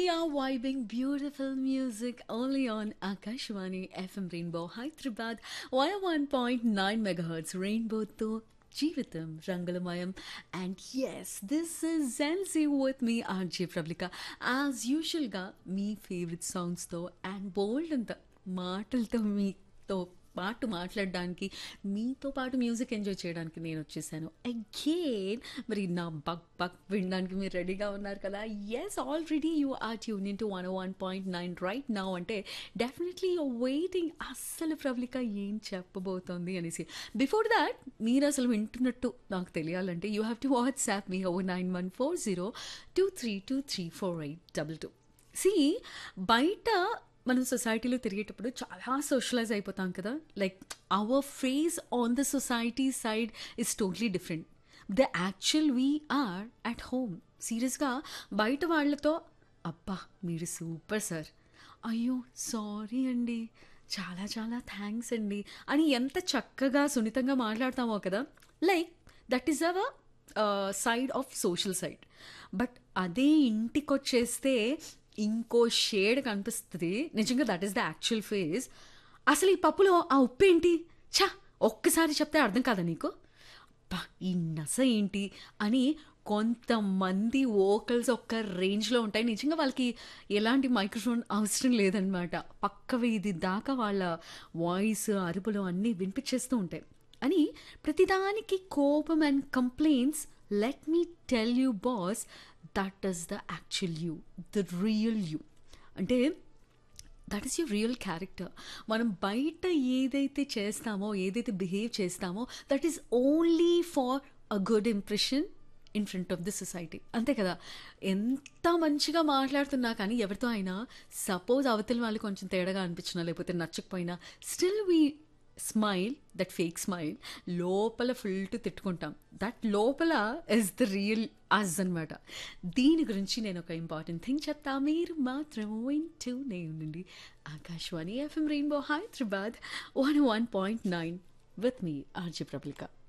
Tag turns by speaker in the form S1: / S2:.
S1: We are vibing beautiful music only on Akashwani FM Rainbow Hyderabad 101.9 megahertz Rainbow తో జీవితం రంగులమయం and yes this is Jency with me RJ Prablika as యూజువల్గా మీ favourite సాంగ్స్తో and బోల్డ్ అంత మాటలతో మీతో పాటు మాట్లాడడానికి మీతో పాటు మ్యూజిక్ ఎంజాయ్ చేయడానికి నేను వచ్చేసాను అగైన్ మరి నా బక్ బక్ వినడానికి మీరు రెడీగా ఉన్నారు కదా yes already you are tune in to one one point nine right now అంటే డెఫినెట్లీ యూ వెయిటింగ్ అస్సలు ప్రబ్లిక ఏం చెప్పబోతోంది అనేసి బిఫోర్ దాట్ మీరు అసలు వింటున్నట్టు నాకు తెలియాలంటే you have to WhatsApp me o nine one four zero two three two three four eight double two సి బయట మనం సొసైటీలో తిరిగేటప్పుడు చాలా సోషలైజ్ అయిపోతాం కదా like our face on the society side is totally different the actual we are at home సీరియస్గా బయట వాళ్ళతో అబ్బా మీరు సూపర్ సార్ అయ్యో సారీ అండి చాలా చాలా థ్యాంక్స్ అండి అని ఎంత చక్కగా సున్నితంగా మాట్లాడతామో కదా like that is our side of social side but అదే ఇంటికి వచ్చేస్తే ఇంకో షేడ్ కనిపిస్తుంది నిజంగా that is the actual phase అసలు ఈ పప్పులో ఆ ఉప్పు ఏంటి ఛా ఒక్కసారి చెప్తే అర్థం కాదా నీకు అబ్బా ఈ నస ఏంటి అని కొంతమంది వోకల్స్ ఒక్క రేంజ్లో ఉంటాయి నిజంగా వాళ్ళకి ఎలాంటి మైక్రోఫోన్ అవసరం లేదనమాట పక్క వీధి దాకా వాళ్ళ వాయిస్ అరుపులు అన్నీ వినిపించేస్తూ ఉంటాయి అని ప్రతిదానికి కోపం and complaints let me tell you boss that is the actual you the real you అంటే that is your real character మనం బయట ఏదైతే చేస్తామో ఏదైతే బిహేవ్ చేస్తామో that is only for a good impression in front of the society అంతే కదా ఎంత మంచిగా మాట్లాడుతున్నా కానీ ఎవరితో అయినా సపోజ్ అవతల వాళ్ళు కొంచెం తేడాగా అనిపించినా లేకపోతే నచ్చకపోయినా still we smile that fake smile లోపల ఫుల్ టు తిట్టుకుంటాం దట్ లోపల ఇస్ ద రియల్ అజ్ అనమాట దీని గురించి నేను ఒక ఇంపార్టెంట్ థింగ్ చెప్తా మీరు మాత్రం వింటూనే ఉండండి Akashvani FM rainbow Hyderabad one one point nine with me RJ Prabalika